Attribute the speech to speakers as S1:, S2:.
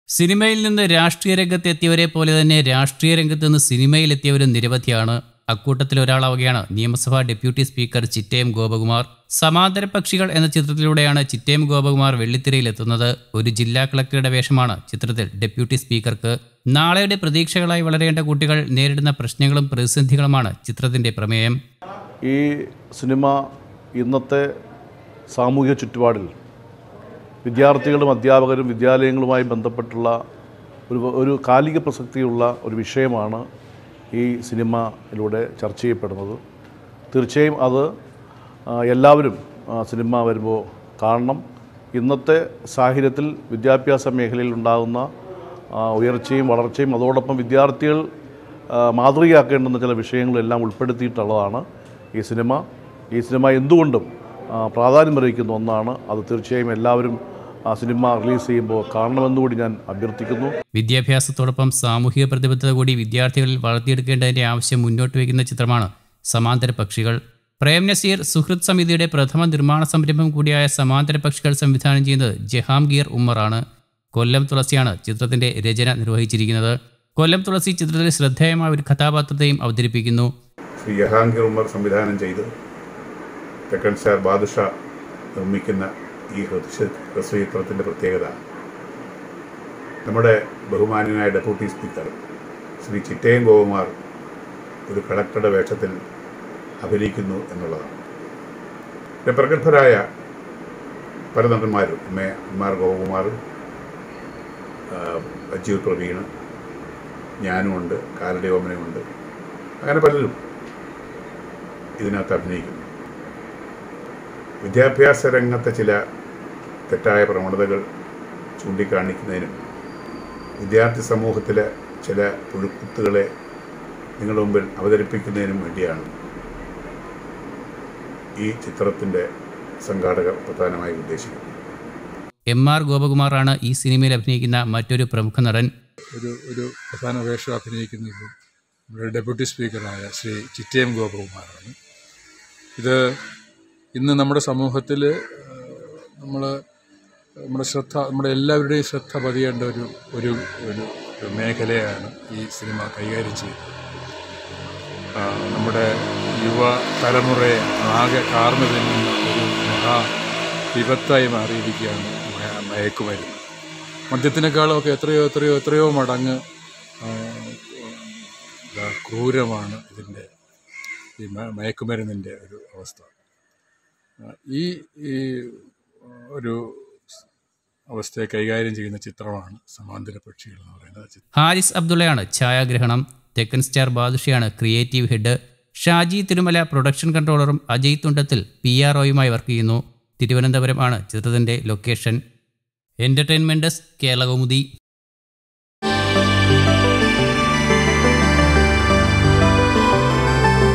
S1: സിനിമയിൽ നിന്ന് രാഷ്ട്രീയ രംഗത്ത് എത്തിയവരെ പോലെ തന്നെ രാഷ്ട്രീയ രംഗത്ത് നിന്ന് സിനിമയിലെത്തിയവരും നിരവധിയാണ് അക്കൂട്ടത്തിൽ ഒരാളാവുകയാണ് നിയമസഭാ ഡെപ്യൂട്ടി സ്പീക്കർ ചിറ്റയം ഗോപകുമാർ സമാന്തര പക്ഷികൾ എന്ന ചിത്രത്തിലൂടെയാണ് ചിറ്റയം ഗോപകുമാർ വെള്ളിത്തിരയിലെത്തുന്നത് ഒരു ജില്ലാ കളക്ടറുടെ വേഷമാണ് ചിത്രത്തിൽ ഡെപ്യൂട്ടി സ്പീക്കർക്ക് നാളെയുടെ പ്രതീക്ഷകളായി വളരേണ്ട കുട്ടികൾ നേരിടുന്ന പ്രശ്നങ്ങളും പ്രതിസന്ധികളുമാണ് ചിത്രത്തിന്റെ പ്രമേയം
S2: ഈ സിനിമ ഇന്നത്തെ സാമൂഹിക ചുറ്റുപാടിൽ വിദ്യാർത്ഥികളും അധ്യാപകരും വിദ്യാലയങ്ങളുമായി ബന്ധപ്പെട്ടുള്ള ഒരു ഒരു കാലിക പ്രസക്തിയുള്ള ഒരു വിഷയമാണ് ഈ സിനിമയിലൂടെ ചർച്ച ചെയ്യപ്പെടുന്നത് തീർച്ചയായും അത് ആ, എല്ലാവരും ആ, സിനിമ വരുമ്പോൾ കാണണം ഇന്നത്തെ സാഹചര്യത്തിൽ വിദ്യാഭ്യാസ മേഖലയിൽ ഉണ്ടാകുന്ന ആ, ഉയർച്ചയും വളർച്ചയും അതോടൊപ്പം വിദ്യാർത്ഥികൾ ആ, മാതൃകയാക്കേണ്ടുന്ന ചില വിഷയങ്ങളെല്ലാം ഉൾപ്പെടുത്തിയിട്ടുള്ളതാണ് ഈ സിനിമ ഈ സിനിമ എന്തുകൊണ്ടും ആ, പ്രാധാന്യമർഹിക്കുന്ന ഒന്നാണ് അത് തീർച്ചയായും എല്ലാവരും ആ സിനിമ റിലീസ് ചെയ്യുമ്പോൾ കാണണമെന്നുകൂടി ഞാൻ അഭ്യർത്ഥിക്കുന്നു
S1: വിദ്യാഭ്യാസത്തോടൊപ്പം സാമൂഹിക പ്രതിബദ്ധത കൂടി വിദ്യാർത്ഥികളിൽ വളർത്തിയെടുക്കേണ്ടതിന്റെ ആവശ്യം മുന്നോട്ട് വയ്ക്കുന്ന ചിത്രമാണ് സമാന്തര പക്ഷികൾ പ്രേം നസീർ സുഹൃത്ത് സമിതിയുടെ പ്രഥമ നിർമ്മാണ സംരംഭം കൂടിയായ സമാന്തര പക്ഷികൾ സംവിധാനം ചെയ്യുന്നത് ജഹാംഗീർ ഉമ്മറാണ് കൊല്ലം തുളസിയാണ് ചിത്രത്തിന്റെ രചന നിർവഹിച്ചിരിക്കുന്നത് കൊല്ലം തുളസി ചിത്രത്തിൽ ശ്രദ്ധേയമായ ഒരു കഥാപാത്രത്തെയും അവതരിപ്പിക്കുന്നു
S3: ശ്രീ ജഹാംഗീർ ഉമർ സംവിധാനം ചെയ്ത് തെക്കൻ സ്റ്റാർ ബാദുഷ നിർമ്മിക്കുന്ന ഈ ഹ്രസ്വ ഹ്രസ്വചിത്രത്തിൻ്റെ പ്രത്യേകത നമ്മുടെ ബഹുമാന്യനായ ഡെപ്യൂട്ടി സ്പീക്കർ ശ്രീ ചിറ്റയം ഗോകുമാർ ഒരു കളക്ടറുടെ വേഷത്തിൽ അഭിനയിക്കുന്നു എന്നുള്ളതാണ് പിന്നെ പ്രഗത്ഭരായ പല നടന്മാരും M A M R Gopakumar Ajeev Praveen ഞാനുമുണ്ട് കാലടി ഓമനയുണ്ട് അങ്ങനെ പലരും ഇതിനകത്ത് അഭിനയിക്കുന്നു വിദ്യാഭ്യാസ രംഗത്തെ ചില തെറ്റായ പ്രവണതകൾ ചൂണ്ടിക്കാണിക്കുന്നതിനും വിദ്യാർത്ഥി സമൂഹത്തിലെ ചില പുഴുക്കുത്തുകളെ നിങ്ങളുടെ മുമ്പിൽ അവതരിപ്പിക്കുന്നതിനും വേണ്ടിയാണ് ഈ ചിത്രത്തിൻ്റെ സംഘാടകർ പ്രധാനമായി ഉദ്ദേശിക്കുന്നത്
S1: എം ആർ ഗോപകുമാറാണ് ഈ സിനിമയിൽ അഭിനയിക്കുന്ന മറ്റൊരു പ്രമുഖ നടൻ
S4: ഒരു ഒരു പ്രധാന വേഷം അഭിനയിക്കുന്നത് നമ്മുടെ ഡെപ്യൂട്ടി സ്പീക്കറായ ശ്രീ ചിറ്റയം ഗോപകുമാറാണ് ഇത് ഇന്ന് നമ്മുടെ സമൂഹത്തിൽ നമ്മൾ നമ്മുടെ ശ്രദ്ധ നമ്മുടെ എല്ലാവരുടെയും ശ്രദ്ധ പതിയേണ്ട ഒരു ഒരു ഒരു ഒരു മേഖലയാണ് ഈ സിനിമ കൈകാര്യം ചെയ്യുന്നത് ആ, നമ്മുടെ യുവ തലമുറയെ ആകെ കാർന്നു തിന്നുന്ന ഒരു മഹാ വിപത്തായി മാറിയിരിക്കുകയാണ് മയ- മയക്കുമരുന്ന് മദ്യത്തിനേക്കാളുമൊക്കെ എത്രയോ എത്രയോ എത്രയോ മടങ്ങ് ആ, ഇതാ ക്രൂരമാണ് ഇതിൻ്റെ ഈ മ- മയക്കുമരുന്നിൻ്റെ ഒരു അവസ്ഥ ആ, ഈ ഈ ഒരു അവസ്ഥയെ കൈകാര്യം ചെയ്യുന്ന ചിത്രമാണ് സമാന്തര പക്ഷികൾ എന്ന് പറയുന്നത് ആ ചിത്രം
S1: ഹാരിസ് അബ്ദുള്ളയാണ് ഛായാഗ്രഹണം തെക്കൻ സ്റ്റാർ ബാദുഷയാണ് creative head Shaji Thirumala production കൺട്രോളറും അജയ് തുണ്ടത്തിൽ പി ആർ ഒയുമായി വർക്ക് ചെയ്യുന്നു തിരുവനന്തപുരം ആണ് ചിത്രത്തിന്റെ ലൊക്കേഷൻ എന്റർടൈൻമെന്റ് ഡെസ്ക് കേരളകൗമുദി